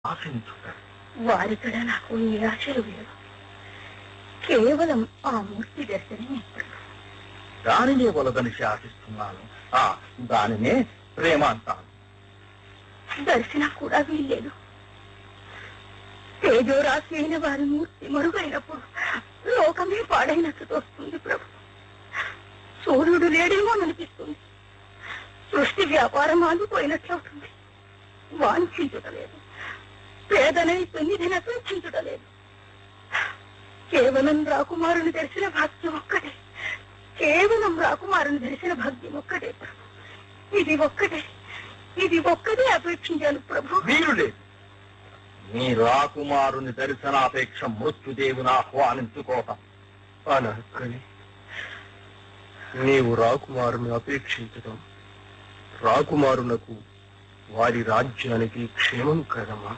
ఆశించుట వారికడ నాకు ఈ ఆశలు లేవు కేవలం ఆ మూర్తి దర్శనమే ప్రభు. దానినే వలదని శాసిస్తున్నాను ఆ దానినే ప్రేమ అంటాను దర్శనం కూడా వీల్లేదు తేజోరాశి అయిన వారి మూర్తి మరుగైనప్పుడు లోకమే పాడైనట్టు తోస్తుంది ప్రభు సూర్యుడు లేడేమో అనిపిస్తుంది సృష్టి వ్యాపారం ఆగిపోయినట్లవుతుంది వాంఛించుటలేదు పేదనై తొమ్మిదిన సూచించుటలేదు కేవలం రాకుమారుని దర్శన భాగ్యం ఒక్కటే కేవలం రాకుమారుని దర్శన భాగ్యం ఒక్కటే ప్రభు ఇది ఒక్కటే ఇది ఒక్కటే అపేక్షించాను ప్రభు వీరుడే నీ రాకుమారుని దర్శనాపేక్ష మృత్యుదేవుని ఆహ్వానించుకోవటం అనక్కని నీవు రాకుమారుని అపేక్షించటం రాకుమారునకు వారి రాజ్యానికి క్షేమం కదమా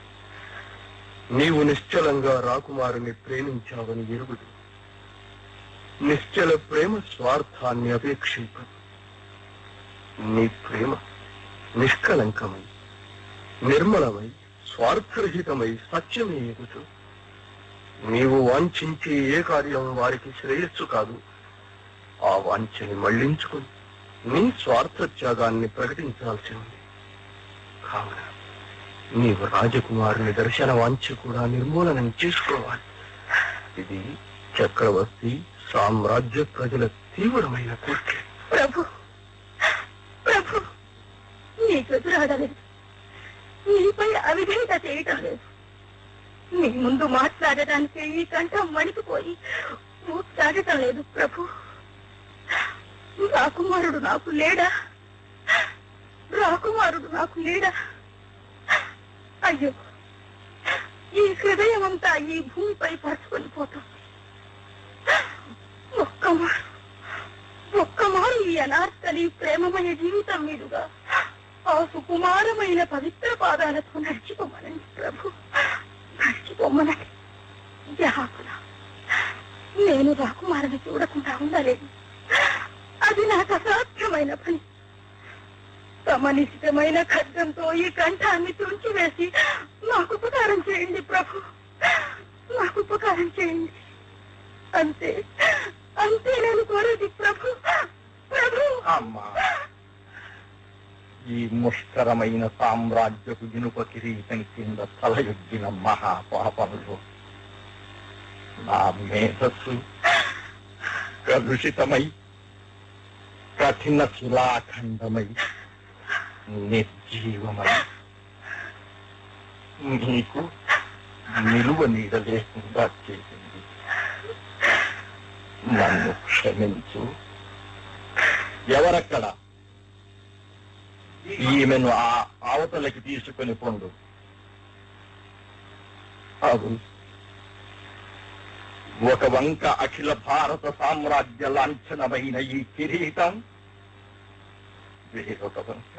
నీవు నిశ్చలంగా రాకుమారుని ప్రేమించావని ఎరుగుడు నిశ్చల ప్రేమ స్వార్థాన్ని అపేక్షింపదు నీ ప్రేమ నిష్కలంకమై నిర్మలమై స్వార్థరహితమై సత్యమే ఎగుతూ నీవు వాంఛించే ఏ కార్యం వారికి శ్రేయస్సు కాదు ఆ వాంఛని మళ్లించుకుని నీ స్వార్థ త్యాగాన్ని ప్రకటించాల్సి ఉంది కావున నీవు రాజకుమారుని దర్శన వాంఛ కూడా నిర్మూలనం చేసుకోవాలి ఇది చక్రవర్తి సామ్రాజ్య ప్రజల తీవ్రమైన కోరిక ప్రభు ప్రభు నీకు ఎదురాడలేదు నీపై అవిధేయత చేయటం లేదు నీ ముందు మాట్లాడటానికి ఈ కంఠం వణికిపోయి ఊట్లాడటం లేదు ప్రభు రాకుమారుడు నాకు లేడా రాకుమారుడు నాకు లేడా అయ్యో ఈ హృదయం అంతా ఈ భూమిపై పరుచుకొని పోతుంది ఒక్క మారు ఒక్క మారు ఈ అనార్కలి ప్రేమమయ జీవితం మీదుగా ఆ సుకుమారమైన పవిత్ర పాదాలతో నడిచిపోమనండి ప్రభు నడిచిపోమ్మనండి జహాకుల నేను రాకుమారిని చూడకుండా ఉండలేదు అది నాకు అసాధ్యమైన పని తమ నిశ్చితమైన ఖడ్గంతో ఈ కంఠాన్ని తుంచివేసి నాకు ఉపకారం చేయండి ప్రభు నాకు ఉపకారం చేయండి అంతే అంతే నేను కోరేది ప్రభు ప్రభు అమ్మా ఈ ముష్కరమైన సామ్రాజ్యపు ఇనుప కిరీటం కింద తలయొగ్గిన మహాపాపములు నా మేధస్సు కలుషితమై కఠిన శిలాఖండమై నిర్జీవమై నీకు నిలువ నీడ లేకుండా చేసింది నన్ను క్షమించు ఎవరక్కడ ఈమెను ఆ అవతలకి తీసుకుని పొండు అవును ఒక వంక అఖిల భారత సామ్రాజ్య లాంఛనమైన ఈ కిరీటం వేరొక వంక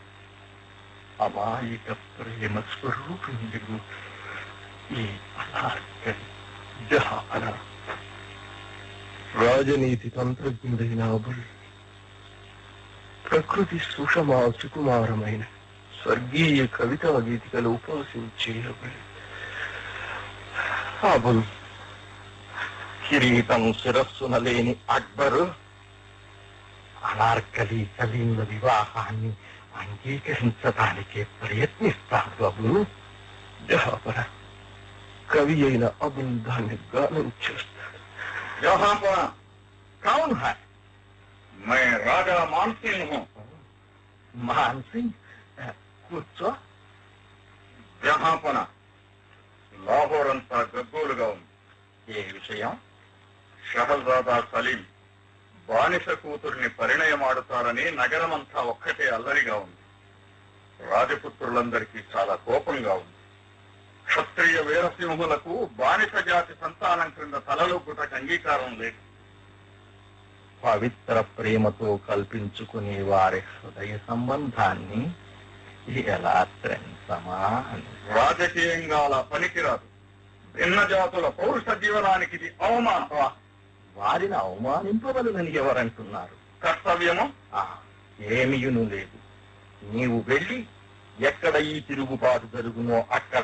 అమాయక ప్రేమ స్వరూపిణుడు ఈ అనార్కలి జహాన రాజనీతి తంత్రజ్ఞుడైన అబుల్ ప్రకృతి సుషమా సుకుమారమైన స్వర్గీయ కవితా గీతికలు ఉపాసించే అబుల్ అబుల్ కిరీటం శిరస్సున లేని అక్బరు అనార్కలి సలీంల వివాహాన్ని అంగీకరించడానికే ప్రయత్నిస్తాడు అబులు జహాపర కవి అయిన అబుల్ దాన్ని గానం చేస్తాడు यहाँ पर कौन है मैं राजा मानसिंह हूँ मानसिंह కూర్చో జహాపన లాహోర్ అంతా గగ్గోలుగా ఉంది ఏ విషయం షహజాదా సలీం బానిస కూతుర్ని పరిణయమాడుతారని నగరమంతా ఒక్కటే అల్లరిగా ఉంది రాజపుత్రులందరికీ చాలా కోపంగా ఉంది క్షత్రియ వీరసింహులకు బానిస జాతి సంతానం క్రింద తలలొగ్గుటకు అంగీకారం లేదు పవిత్ర ప్రేమతో కల్పించుకునే వారి హృదయ సంబంధాన్ని ఎలా త్రెంచమా రాజకీయంగా అలా పనికిరాదు భిన్న జాతుల పౌరుష జీవనానికి ఇది అవమానం వారిని అవమానింపవలనని ఎవరంటున్నారు కర్తవ్యము ఏమియును లేదు నీవు వెళ్ళి ఎక్కడ ఈ తిరుగుబాటు జరుగునో అక్కడ